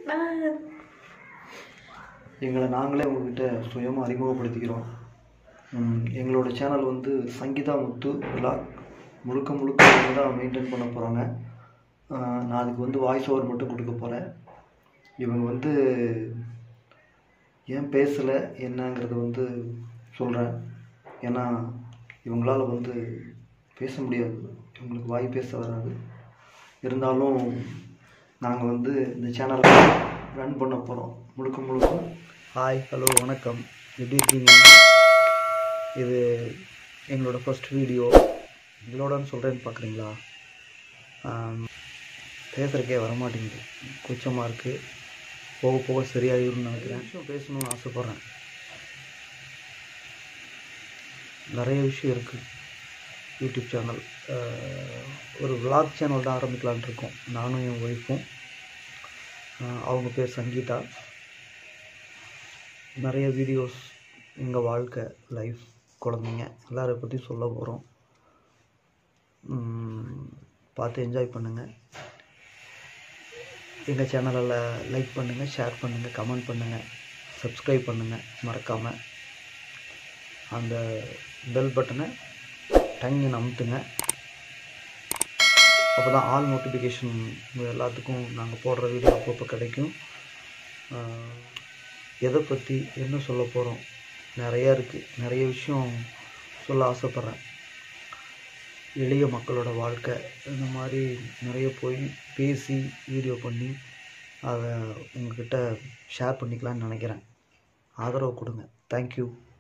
எங்களை நாங்களே உங்ககிட்ட சுயமாக அறிமுகப்படுத்திக்கிறோம் ம், எங்களோட சேனல் வந்து சங்கீதா முத்து விலாக் முழுக்க முழுக்க இவங்க தான் மெயின்டைன் பண்ண போகிறாங்க நான் அதுக்கு வந்து வாய்ஸ் ஓவர் மட்டும் கொடுக்க போகிறேன் இவங்க வந்து ஏன் பேசலை என்னங்கிறது வந்து சொல்கிறேன் ஏன்னா இவங்களால வந்து பேச முடியாது இவங்களுக்கு வாய் பேச வராது இருந்தாலும் நாங்கள் வந்து இந்த சேனலை ரன் பண்ண போகிறோம் முழுக்க முழுக்க ஹாய் ஹலோ வணக்கம் எப்படி இருக்கீங்க இது எங்களோட ஃபர்ஸ்ட் வீடியோ இதோடன்னு சொல்கிறேன்னு பார்க்குறீங்களா பேசுகிறக்கே வரமாட்டேங்குது கூச்சமாக இருக்குது போக போக சரியாயிரும்னு நினைக்கிறேன் விஷயம் பேசணும்னு ஆசைப்பட்றேன் நிறைய விஷயம் இருக்குது யூடியூப் சேனல் ஒரு vlog சேனல் தான் ஆரம்பிக்கலான்ட்டு இருக்கோம் நானும் என் ஒய்ஃபும் அவங்க பேர் சங்கீதா நிறைய வீடியோஸ் எங்கள் வாழ்க்கை லைஃப் குழந்தைங்க எல்லாரை பற்றி சொல்ல போகிறோம் பார்த்து என்ஜாய் பண்ணுங்கள் எங்கள் சேனலில் லைக் பண்ணுங்கள் ஷேர் பண்ணுங்கள் கமெண்ட் பண்ணுங்கள் சப்ஸ்கிரைப் பண்ணுங்கள் மறக்காமல் அந்த பெல் பட்டனை டங்கின்னு அமுத்துங்க அப்போ தான் ஆல் நோட்டிஃபிகேஷன் எல்லாத்துக்கும் நாங்கள் போடுற வீடியோ அப்பப்போ கிடைக்கும் ஆஹ் எதை பற்றி என்ன சொல்ல போகிறோம் நிறையா இருக்குது நிறைய விஷயம் சொல்ல ஆசைப்பட்றேன் எளிய மக்களோட வாழ்க்கை இந்த மாதிரி நிறைய போய் பேசி வீடியோ பண்ணி அதை உங்ககிட்ட ஷேர் பண்ணிக்கலாம்னு நினைக்கிறேன் ஆதரவு கொடுங்க தேங்க்யூ